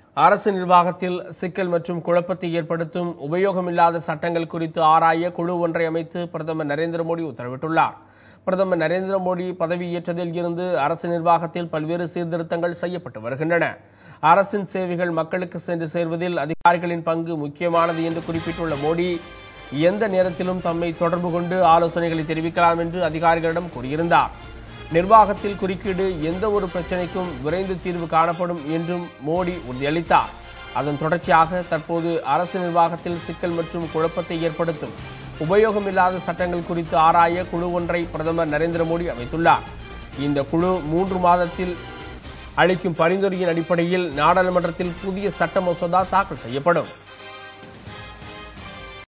அரசு நிர்வாகத்தில் சிக்கல் மற்றும் குழப்பத்தை ஏற்படுத்தும் உபயோகமில்லாத சட்டங்கள் குறித்து ஆராய குழு ஒன்றை அமைத்து பிரதமர் நரேந்திர மோடி உத்தரவிட்டுள்ளார் பிரதமர் நரேந்திர மோடி பதவியேற்றதில் இருந்து அரசு நிர்வாகத்தில் பல்வேறு சீர்திருத்தங்கள் செய்யப்பட்டு வருகின்றன அரசின் சேவைகள் மக்களுக்கு சென்று சேர்வதில் அதிகாரிகளின் பங்கு முக்கியமானது என்று குறிப்பிட்டுள்ள மோடி எந்த நேரத்திலும் தம்மை தொடர்பு கொண்டு ஆலோசனைகளை தெரிவிக்கலாம் என்று அதிகாரிகளிடம் கூறியிருந்தார் நிர்வாகத்தில் குறுக்கீடு எந்த ஒரு பிரச்சனைக்கும் விரைந்து தீர்வு காணப்படும் என்றும் மோடி உறுதியளித்தார் அதன் தொடர்ச்சியாக தற்போது அரசு நிர்வாகத்தில் சிக்கல் மற்றும் குழப்பத்தை ஏற்படுத்தும் உபயோகமில்லாத சட்டங்கள் குறித்து ஆராய குழு ஒன்றை பிரதமர் நரேந்திர மோடி அமைத்துள்ளார் இந்த குழு மூன்று மாதத்தில் அளிக்கும் பரிந்துரையின் அடிப்படையில் நாடாளுமன்றத்தில் புதிய சட்ட மசோதா தாக்கல் செய்யப்படும்